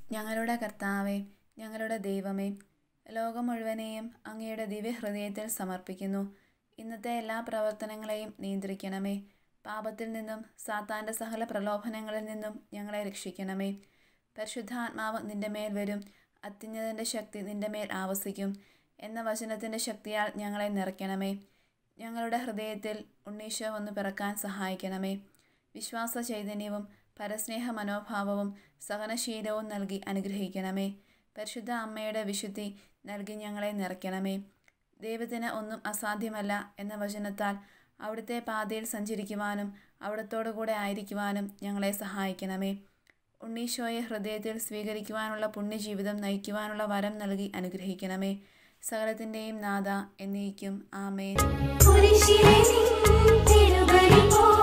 ഞങ്ങളുടെ കർത്താവേ ഞങ്ങളുടെ ദൈവമേ ലോകം മുഴുവനെയും അങ്ങയുടെ ദിവ്യഹൃദയത്തിൽ സമർപ്പിക്കുന്നു ഇന്നത്തെ എല്ലാ പ്രവർത്തനങ്ങളെയും നിയന്ത്രിക്കണമേ പാപത്തിൽ നിന്നും സാത്താൻ്റെ സകല പ്രലോഭനങ്ങളിൽ നിന്നും ഞങ്ങളെ രക്ഷിക്കണമേ പരിശുദ്ധാത്മാവ് നിന്റെ മേൽ വരും അത്യുന്നതൻ്റെ ശക്തി നിന്റെ മേൽ ആവസിക്കും എന്ന വചനത്തിൻ്റെ ശക്തിയാൽ ഞങ്ങളെ നിറയ്ക്കണമേ ഞങ്ങളുടെ ഹൃദയത്തിൽ ഉണ്ണീശോ വന്ന് പിറക്കാൻ സഹായിക്കണമേ വിശ്വാസ ചൈതന്യവും പരസ്നേഹ മനോഭാവവും സഹനശീലവും നൽകി അനുഗ്രഹിക്കണമേ പരിശുദ്ധ അമ്മയുടെ വിശുദ്ധി നൽകി ഞങ്ങളെ നിറയ്ക്കണമേ ദൈവത്തിന് ഒന്നും അസാധ്യമല്ല എന്ന വചനത്താൽ അവിടുത്തെ പാതയിൽ സഞ്ചരിക്കുവാനും അവിടത്തോടു കൂടെ ആയിരിക്കുവാനും ഞങ്ങളെ സഹായിക്കണമേ ഉണ്ണീശോയെ ഹൃദയത്തിൽ സ്വീകരിക്കുവാനുള്ള പുണ്യജീവിതം നയിക്കുവാനുള്ള വരം നൽകി അനുഗ്രഹിക്കണമേ സകലത്തിൻ്റെയും നാഥ എന്നേക്കും ആമേൻ കുരിശിലെ നിൻ തിരുബലി പോ